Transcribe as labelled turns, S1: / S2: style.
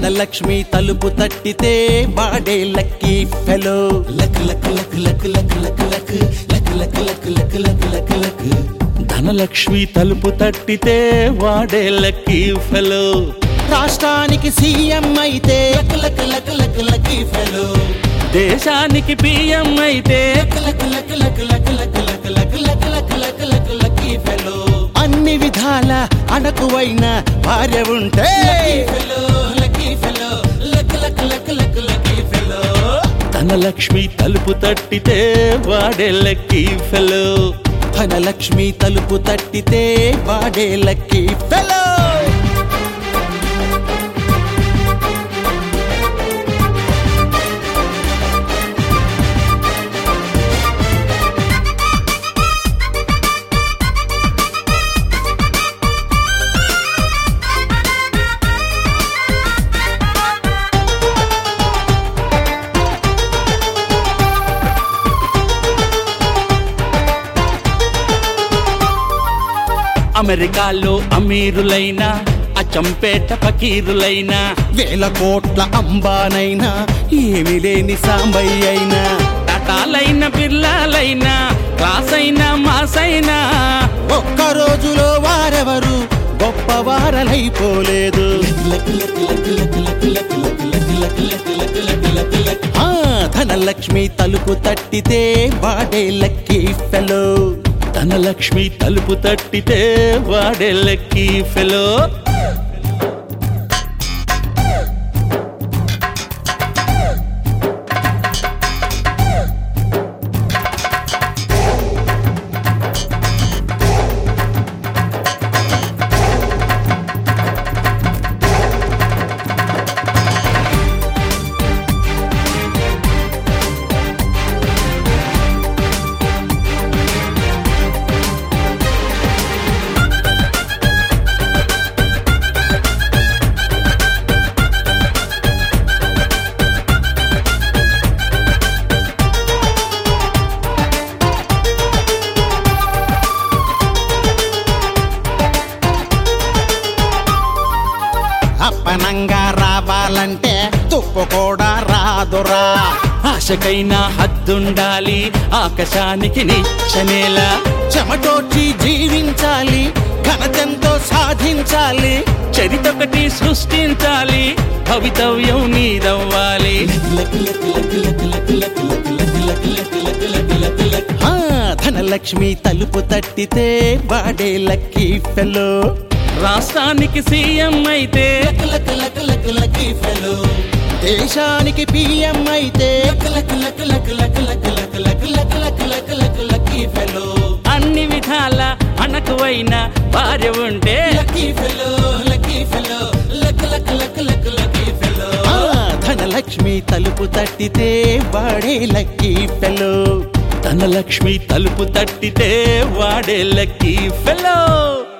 S1: ధనలక్ష్మి తలుపు తట్టితే వాడే lucky fellow luck luck luck luck luck luck luck luck luck luck luck luck luck luck
S2: ధనలక్ష్మి తలుపు తట్టితే వాడే లక్కీ ఫెలో
S1: రాష్ట్రానికి సీఎం అయితే luck luck luck luck lucky fellow
S2: దేశానికి పిఎం అయితే
S1: luck luck luck luck luck luck luck luck luck luck luck lucky fellow అన్ని విధాల అణకువైన భార్య ఉంటే
S2: ధనలక్ష్మి తలుపు తట్టితే వాడే లక్కీ ఫెలో
S1: ధనలక్ష్మి తలుపు తట్టితే వాడే లక్కీ ఫెలో
S2: అమెరికాలో అమీరులైన అచంపేట ఫకీరులైన
S1: వేల కోట్ల అంబానైనా ఏమి లేని సాంబయ్య అయినా
S2: టటాలైన బిర్లాలైన క్లాస్ అయినా మాస్ అయినా
S1: ఒక్క రోజులో వారెవరు గొప్ప వారలైపోలేదు ఆ, ధనలక్ష్మి తలుపు తట్టితే వాడే లక్కీ ఫెలో
S2: ధనలక్ష్మి తలుపు తట్టితే వాడే లక్కీ ఫెలో
S1: అప్పనంగా రావాలంటే తుప్పు కూడా రాదురా
S2: ఆశకైనా హద్దుండాలి ఆకాశానికి నిచ్చనేలా
S1: చెమటోచి జీవించాలి ఘనతెంతో సాధించాలి
S2: చరితొకటి సృష్టించాలి భవితవ్యం నీదవ్వాలి
S1: ఆ, ధనలక్ష్మి తలుపు తట్టితే వాడే లక్కీ ఫెలో
S2: రాష్ట్రానికి సీఎం అయితే
S1: దేశానికి పిఎం అయితే
S2: అన్ని విధాల అణకువైన భార్య ఉంటే
S1: ఆ, ధనలక్ష్మి తలుపు తట్టితే వాడే లక్కీ ఫెలో
S2: ధనలక్ష్మి తలుపు తట్టితే వాడే లక్కీ ఫెలో